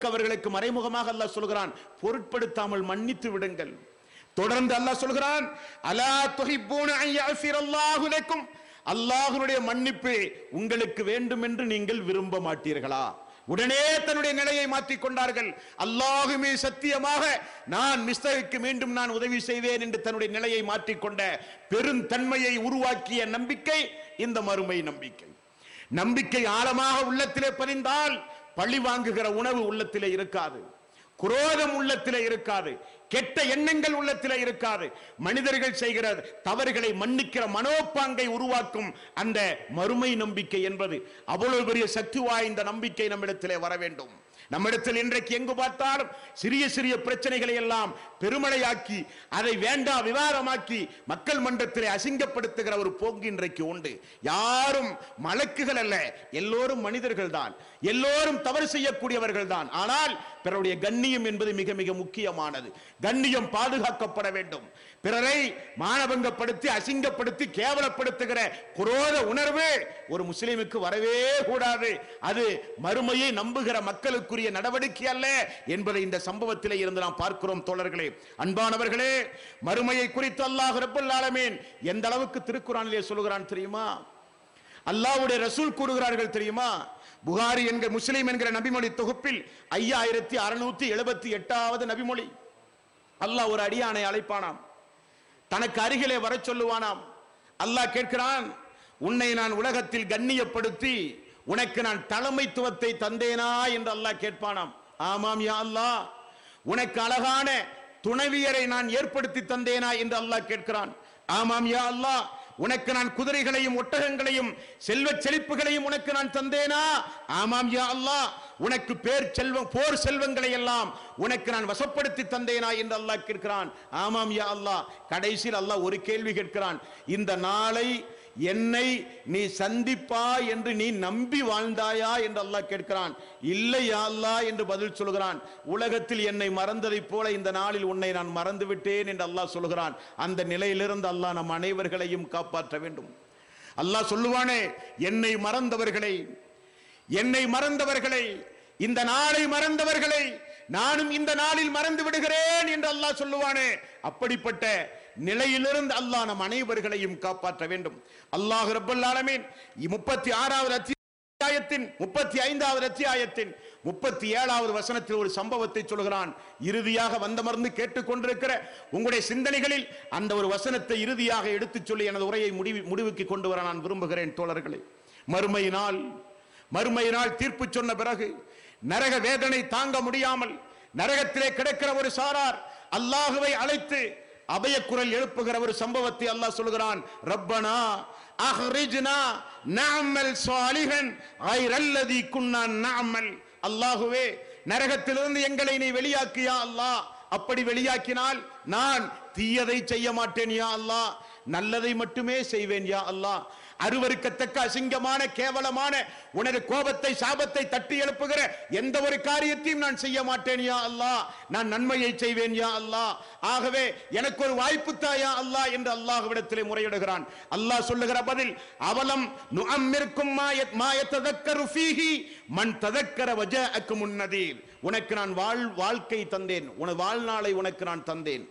அவர்களுக்கு மறைமுகமாக அல்லாஹ் சொல்கிறான் பொருட்படுத்தாமல் மன்னித்து விடுங்கள் தொடர்ந்து அல்லாஹ் சொல்கிறான் அலா துஹிப்பூன அன் யஃபிரல்லாஹு லக்கும் அல்லாஹ்வுடைய மன்னிப்பு உங்களுக்கு வேண்டும் என்று நீங்கள் விரும்ப மாட்டீர்களா உடனே தன்னுடைய நிலையை மாற்றிக் கொண்டார்கள் அல்லாஹுமே சத்தியமாக நான் மிஸ்டருக்கு மீண்டும் நான் உதவி செய்வேன் என்று தன்னுடைய நிலையை மாற்றிக்கொண்ட பெருந்தன்மையை உருவாக்கிய நம்பிக்கை இந்த மறுமை நம்பிக்கை நம்பிக்கை ஆழமாக உள்ளத்திலே பதிந்தால் பழி வாங்குகிற உணவு உள்ளத்திலே இருக்காது குரோதம் உள்ளத்திலே இருக்காது கெட்ட எண்ணங்கள் உள்ளத்திலே இருக்காது மனிதர்கள் செய்கிற தவறுகளை மன்னிக்கிற மனோப்பாங்கை உருவாக்கும் அந்த மறுமை நம்பிக்கை என்பது அவ்வளவு பெரிய சக்தி வாய்ந்த நம்பிக்கை நம்மிடத்திலே வர வேண்டும் நம்மிடத்தில் இன்றைக்கு எங்கு பார்த்தாலும் சிறிய சிறிய பிரச்சனைகளை எல்லாம் பெருமழையாக்கி அதை வேண்டா விவாதமாக்கி மக்கள் மன்றத்திலே அசிங்கப்படுத்துகிற ஒரு போக்கு இன்றைக்கு உண்டு யாரும் மலக்குகள் அல்ல எல்லோரும் மனிதர்கள் தான் எல்லோரும் தவறு செய்யக்கூடியவர்கள் தான் ஆனால் பிறருடைய கண்ணியம் என்பது மிக மிக முக்கியமானது கண்ணியம் பாதுகாக்கப்பட வேண்டும் பிறரை மானபங்கப்படுத்தி அசிங்கப்படுத்தி கேவலப்படுத்துகிற குரோத உணர்வு ஒரு முஸ்லிமுக்கு வரவே கூடாது அது மறுமையை நம்புகிற மக்களுக்குரிய நடவடிக்கை அல்ல என்பதை இந்த சம்பவத்திலே இருந்து நாம் பார்க்கிறோம் தோழர்களே அன்பானவர்களே மறுமையை குறித்து அல்லாஹ் ரப்பல் ஆலமீன் எந்த அளவுக்கு திருக்குறானிலே சொல்லுகிறான் தெரியுமா அல்லாஹ்வுடைய ரசூல் கூறுகிறார்கள் தெரியுமா புகாரி என்கிற முஸ்லிம் என்கிற நபிமொழி தொகுப்பில் ஐயாயிரத்தி அறுநூத்தி எழுபத்தி எட்டாவது நபிமொழி அல்லாஹ் ஒரு அடியானை அழைப்பானாம் தனக்கு அருகிலே வர சொல்லுவானாம் அல்லாஹ் கேட்கிறான் உன்னை நான் உலகத்தில் கண்ணியப்படுத்தி உனக்கு நான் தலைமைத்துவத்தை தந்தேனா என்று அல்லாஹ் கேட்பானாம் ஆமாம் யா அல்லாஹ் உனக்கு அழகான துணைவியரை நான் ஏற்படுத்தி தந்தேனா என்று அல்லாஹ் கேட்கிறான் ஆமாம் யா அல்லாஹ் உனக்கு நான் குதிரைகளையும் ஒட்டகங்களையும் செல்வச் செழிப்புகளையும் உனக்கு நான் தந்தேனா ஆமாம் யா அல்லாஹ் உனக்கு பேர் செல்வம் போர் செல்வங்களை எல்லாம் உனக்கு நான் வசப்படுத்தி தந்தேனா என்று அல்லாஹ் கேட்கிறான் ஆமாம் யா அல்லாஹ் கடைசியில் அல்லாஹ் ஒரு கேள்வி கேட்கிறான் இந்த நாளை என்னை நீ சந்திப்பா என்று நீ நம்பி வாழ்ந்தாயா என்று அல்லாஹ் கேட்கிறான் இல்லை யா அல்லாஹ் என்று பதில் சொல்கிறான் உலகத்தில் என்னை மறந்ததைப் போல இந்த நாளில் உன்னை நான் மறந்து விட்டேன் என்று அல்லாஹ் சொல்கிறான் அந்த நிலையிலிருந்து அல்லாஹ் நம் அனைவர்களையும் காப்பாற்ற வேண்டும் அல்லாஹ் சொல்லுவானே என்னை மறந்தவர்களை என்னை மறந்தவர்களை இந்த நாளை மறந்தவர்களை நானும் இந்த நாளில் மறந்து விடுகிறேன் என்று அல்லாஹ் சொல்லுவானே அப்படிப்பட்ட நிலையிலிருந்து அல்லாஹ் நம் அனைவர்களையும் காப்பாற்ற வேண்டும் அல்லாஹ் ரப்பல் ஆலமீன் முப்பத்தி ஆறாவது அத்தியாயத்தின் முப்பத்தி ஐந்தாவது அத்தியாயத்தின் முப்பத்தி ஏழாவது வசனத்தில் ஒரு சம்பவத்தை சொல்கிறான் இறுதியாக வந்தமர்ந்து கேட்டுக்கொண்டிருக்கிற உங்களுடைய சிந்தனைகளில் அந்த ஒரு வசனத்தை இறுதியாக எடுத்துச் சொல்லி எனது உரையை முடிவு முடிவுக்கு கொண்டு வர நான் விரும்புகிறேன் தோழர்களே மறுமையினால் மறுமையினால் தீர்ப்பு சொன்ன பிறகு நரக வேதனை தாங்க முடியாமல் நரகத்திலே கிடக்கிற ஒரு சாரார் அல்லாஹுவை அழைத்து அபயக்குரல் எழுப்புகிற ஒரு சம்பவத்தை அல்லாஹ் சொல்கிறான் ரப்பனா அஹ்ரிஜ்னா நஅமல் சாலிஹன் ஐரல்லதி குன்னா நஅமல் அல்லாஹுவே நரகத்திலிருந்து எங்களை நீ வெளியாக்கியா அல்லாஹ் அப்படி வெளியாக்கினால் நான் தீயதை செய்ய மாட்டேன் யா அல்லாஹ் நல்லதை மட்டுமே செய்வேன் யா அல்லாஹ் அருவருக்கத்தக்க அசிங்கமான கேவலமான உனது கோபத்தை சாபத்தை தட்டி எழுப்புகிற எந்த ஒரு காரியத்தையும் நான் செய்ய மாட்டேன் யா அல்லாஹ் நான் நன்மையை செய்வேன் யா அல்லாஹ் ஆகவே எனக்கு ஒரு வாய்ப்பு தாயா அல்லாஹ் என்று அல்லாஹ்விடத்திலே முறையிடுகிறான் அல்லாஹ் சொல்லுகிற பதில் அவலம் நுஅம்மிருக்கும் மாயத் மாயத்ததக்கரு ஃபீஹி மன் ததக்கர வஜஅக்கு முன்னதீர் உனக்கு நான் வாழ் வாழ்க்கை தந்தேன் உனது வாழ்நாளை உனக்கு நான் தந்தேன்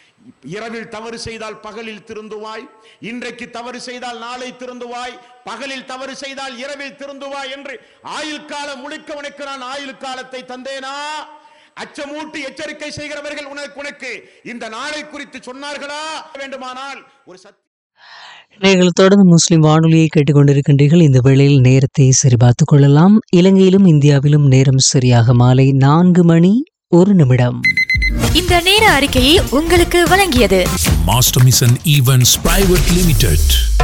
இரவில் தவறு செய்தால் பகலில் திருந்துவாய் இன்றைக்கு தவறு செய்தால் நாளை திருந்துவாய் பகலில் தவறு செய்தால் இரவில் திருந்துவாய் என்று ஆயுள் காலம் முழுக்க உனக்கு நான் ஆயுள் காலத்தை தந்தேனா அச்சமூட்டி எச்சரிக்கை செய்கிறவர்கள் உனக்கு உனக்கு இந்த நாளை குறித்து சொன்னார்களா வேண்டுமானால் ஒரு சத்திய நீங்கள் தொடர்ந்து முஸ்லிம் வானொலியை கேட்டுக்கொண்டிருக்கின்றீர்கள் இந்த வேளையில் நேரத்தை சரிபார்த்துக் கொள்ளலாம் இலங்கையிலும் இந்தியாவிலும் நேரம் சரியாக மாலை நான்கு மணி ஒரு நிமிடம் இந்த நேர அறிக்கையை உங்களுக்கு வழங்கியது Master Mission Events Private Limited.